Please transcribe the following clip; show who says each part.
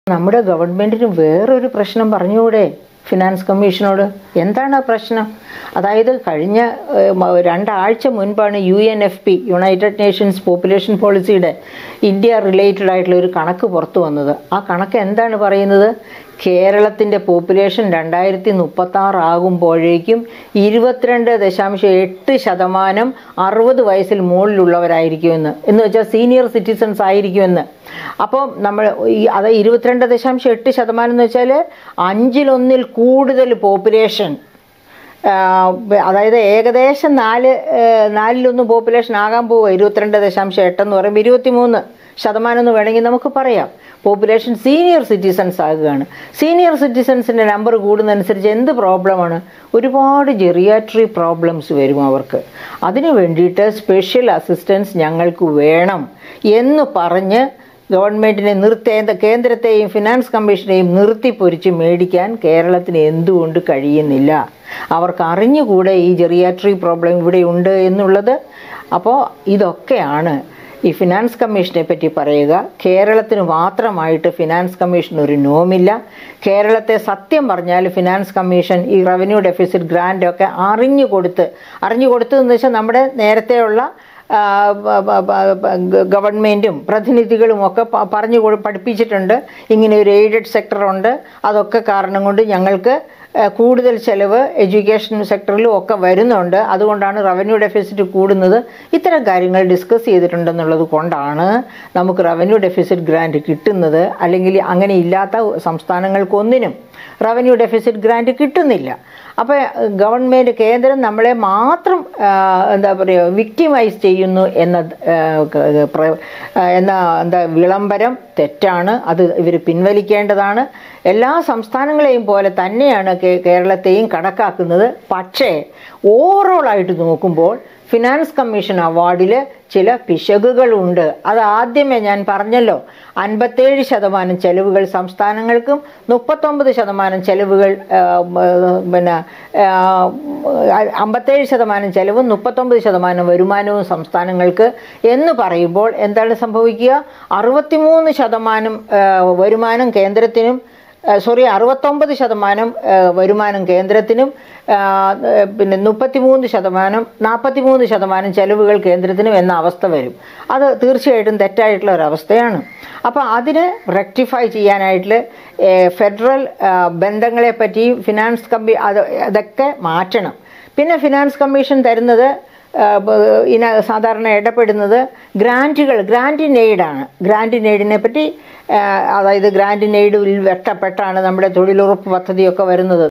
Speaker 1: നമ്മുടെ ഗവൺമെന്റിന് വേറൊരു പ്രശ്നം പറഞ്ഞുകൂടെ ഫിനാൻസ് കമ്മീഷനോട് എന്താണ് ആ പ്രശ്നം അതായത് കഴിഞ്ഞ ഏഹ്, മ- രണ്ടാഴ്ച മുൻപാണ് U N F P United Nations population പോളിസിയുടെ ഇന്ത്യ റിലേറ്റഡ് ആയിട്ടുള്ള ഒരു കണക്ക് പുറത്തു വന്നത് ആ കണക്ക് എന്താണ് പറയുന്നത് കേരളത്തിൻ്റെ പോപ്പുലേഷൻ രണ്ടായിരത്തി മുപ്പത്തി ആറ് ആകുമ്പോഴേക്കും ഇരുപത്തിരണ്ട് ദശാംശം എട്ട് ശതമാനം അറുപത് വയസ്സിൽ മുകളിലുള്ളവരായിരിക്കുമെന്ന് എന്ന് വെച്ചാൽ സീനിയർ സിറ്റിസൺസ് ആയിരിക്കുമെന്ന് അപ്പോൾ നമ്മൾ ഈ അത് ഇരുപത്തിരണ്ട് ദശാംശം എട്ട് ശതമാനം എന്ന് വെച്ചാൽ അഞ്ചിലൊന്നിൽ കൂടുതൽ പോപ്പുലേഷൻ അതായത് ഏകദേശം നാല് ഏഹ്, നാലിലൊന്ന് പോപ്പുലേഷൻ ആകാൻ പോവുക ഇരുപത്തിരണ്ട് ദശാംശം എട്ടെന്ന് പറയുമ്പോൾ ഇരുപത്തിമൂന്ന് ശതമാനം എന്ന് വേണമെങ്കിൽ നമുക്ക് പറയാം പോപ്പുലേഷൻ സീനിയർ സിറ്റിസൺസ് ആകുകയാണ് സീനിയർ സിറ്റിസൺസിൻ്റെ നമ്പർ കൂടുന്നതനുസരിച്ച് എന്ത് പ്രോബ്ലമാണ് ഒരുപാട് ജെറിയാട്രി പ്രോബ്ലംസ് വരും അവർക്ക് അതിന് വേണ്ടിയിട്ട് സ്പെഷ്യൽ അസിസ്റ്റൻസ് ഞങ്ങൾക്ക് വേണം എന്ന് പറഞ്ഞ് ഗവൺമെൻറ്റിനെ നിർത്തേണ്ട കേന്ദ്രത്തെയും ഫിനാൻസ് കമ്മീഷനെയും നിർത്തിപ്പൊരിച്ച് മേടിക്കാൻ കേരളത്തിന് എന്തുകൊണ്ട് കഴിയുന്നില്ല അവർക്ക് അറിഞ്ഞുകൂടെ ഈ ജെറിയാട്രി പ്രോബ്ലം ഇവിടെ ഉണ്ട് എന്നുള്ളത് അപ്പോൾ ഇതൊക്കെയാണ് ഈ ഫിനാൻസ് കമ്മീഷനെ പറ്റി പറയുക കേരളത്തിന് മാത്രമായിട്ട് ഫിനാൻസ് കമ്മീഷൻ ഒരു നോമില്ല കേരളത്തെ സത്യം പറഞ്ഞാൽ ഫിനാൻസ് കമ്മീഷൻ ഈ റവന്യൂ ഡെഫിസിറ്റ് ഗ്രാൻഡ് ഒക്കെ അറിഞ്ഞു കൊടുത്ത് അറിഞ്ഞു കൊടുത്തതെന്ന് വെച്ചാൽ നമ്മുടെ നേരത്തെയുള്ള ആ, ബ- ബ- ബ- ബ- ഗ- ഗവൺമെൻറ്റും പ്രതിനിധികളും ഒക്കെ പ- പറഞ്ഞു കൊടു- പഠിപ്പിച്ചിട്ടുണ്ട് ഇങ്ങനെ ഒരു എയ്ഡഡ് സെക്ടർ ഉണ്ട് അതൊക്കെ കാരണം കൊണ്ട് ഞങ്ങൾക്ക് ആ, കൂടുതൽ ചെലവ് എഡ്യൂക്കേഷൻ സെക്ടറിലും ഒക്കെ വരുന്നുണ്ട് അതുകൊണ്ടാണ് റവന്യൂ ഡെഫിസിറ്റ് കൂടുന്നത് ഇത്തരം കാര്യങ്ങൾ ഡിസ്കസ് ചെയ്തിട്ടുണ്ടെന്നുള്ളത് കൊണ്ടാണ് നമുക്ക് റവന്യൂ ഡെഫിസിറ്റ് ഗ്രാൻഡ് കിട്ടുന്നത് അല്ലെങ്കിൽ അങ്ങനെ ഇല്ലാത്ത സംസ്ഥാനങ്ങൾക്കൊന്നിനും റവന്യൂ ഡെഫിസിറ്റ് ഗ്രാൻഡ് കിട്ടുന്നില്ല അപ്പോൾ ഗവൺമെൻറ് കേന്ദ്രം നമ്മളെ മാത്രം ആ, എന്താ പറയുക വിക്ടിമൈസ് ചെയ്യുന്നു എന്ന ആ, ക- പ്ര- ആ, എന്ന എന്താ വിളംബരം തെറ്റാണ് അത് ഇവർ പിൻവലിക്കേണ്ടതാണ് എല്ലാ സംസ്ഥാനങ്ങളെയും പോലെ തന്നെയാണ് കേ- കേരളത്തെയും കണക്കാക്കുന്നത് പക്ഷേ ഓവറോളായിട്ട് നോക്കുമ്പോൾ ഫിനാൻസ് കമ്മീഷൻ അവാർഡിൽ ചില പിശകുകളുണ്ട് അത് ആദ്യമേ ഞാൻ പറഞ്ഞല്ലോ അൻപത്തേഴ് ശതമാനം ചെലവുകൾ സംസ്ഥാനങ്ങൾക്കും മുപ്പത്തൊമ്പത് ശതമാനം ചെലവുകൾ ആ, ഉം, പിന്നെ ആ, അമ്പത്തേഴ് ശതമാനം ചെലവും മുപ്പത്തൊമ്പത് ശതമാനം വരുമാനവും സംസ്ഥാനങ്ങൾക്ക് എന്ന് പറയുമ്പോൾ എന്താണ് സംഭവിക്കുക അറുപത്തിമൂന്ന് ശതമാനം ആ, വരുമാനം കേന്ദ്രത്തിനും സോറി അറുപത്തൊമ്പത് ശതമാനം ആ, വരുമാനം കേന്ദ്രത്തിനും ആ, പിന്നെ മുപ്പത്തിമൂന്ന് ശതമാനം നാൽപ്പത്തിമൂന്ന് ശതമാനം ചെലവുകൾ കേന്ദ്രത്തിനും എന്ന അവസ്ഥ വരും അത് തീർച്ചയായിട്ടും തെറ്റായിട്ടുള്ള ഒരവസ്ഥയാണ് അപ്പോൾ അതിന് റെക്ടിഫൈ ചെയ്യാനായിട്ട് ഏ, ഫെഡറൽ ആ, ബന്ധങ്ങളെ പറ്റിയും ഫിനാൻസ് കമ്പി അത് അതൊക്കെ മാറ്റണം പിന്നെ ഫിനാൻസ് കമ്മീഷൻ തരുന്നത് ആ, ബ- ഇന സാധാരണ ഇടപെടുന്നത് ഗ്രാൻറ്റുകൾ ഗ്രാൻഡ് ഇൻ എയ്ഡാണ് ഗ്രാൻഡ് ഇൻ എയ്ഡിനെ പറ്റി ആ, അതായത് ഗ്രാൻഡ് ഇൻ എയ്ഡിൽ വെട്ടപ്പെട്ടാണ് നമ്മുടെ തൊഴിലുറപ്പ് പദ്ധതിയൊക്കെ വരുന്നത്